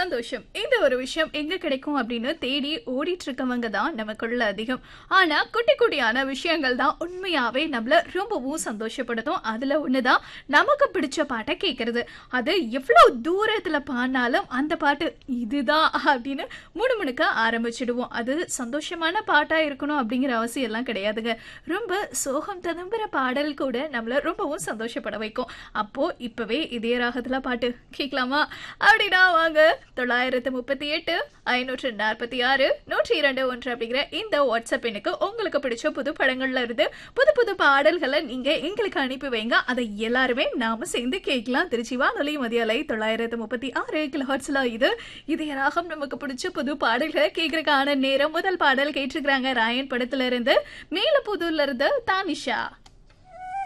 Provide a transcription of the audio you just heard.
சந்தோஷம் இந்த ஒரு விஷயம் எங்க கிடைக்கும் அப்படின்னு தேடி ஓடிட்டு இருக்கவங்க தான் நமக்குள்ள அதிகம் ஆனா குட்டி குட்டியான விஷயங்கள் தான் உண்மையாவே நம்மள ரொம்பவும் சந்தோஷப்படுத்தும் அதுல ஒண்ணுதான் நமக்கு பிடிச்ச பாட்டை கேட்கறது அது எவ்வளவு தூரத்துல பாடினாலும் அந்த பாட்டு இதுதான் அப்படின்னு முணுமுணுக்க ஆரம்பிச்சிடுவோம் அது சந்தோஷமான பாட்டா இருக்கணும் அப்படிங்கிற அவசியம் எல்லாம் கிடையாதுங்க ரொம்ப சோகம் ததும்புற பாடல் கூட நம்மள ரொம்பவும் சந்தோஷப்பட வைக்கும் அப்போ இப்பவே இதே ராகத்துல பாட்டு கேட்கலாமா அப்படின்னா வாங்க தொள்ளாயிரத்து முப்பத்தி எட்டு ஐநூற்று நாற்பத்தி ஆறு நூற்றி இரண்டு ஒன்று அப்படிங்கிற இந்த வாட்ஸ்அப் எண்ணுக்கு உங்களுக்கு பிடிச்ச புது படங்கள்ல இருந்து புது புது பாடல்களை நீங்க எங்களுக்கு அனுப்பி வைங்க அதை எல்லாருமே நாம சேர்ந்து கேட்கலாம் திருச்சி வானொலி மதியாலை தொள்ளாயிரத்து முப்பத்தி ஆறு கிலோஹர்ட்ஸ்ல இது இதே ராகம் நமக்கு பிடிச்ச புது பாடல்களை கேட்கறதுக்கான நேரம் முதல் பாடல் கேட்டிருக்கிறாங்க ராயன் படத்துல இருந்து மேலப்புதூர்ல இருந்து தானிஷா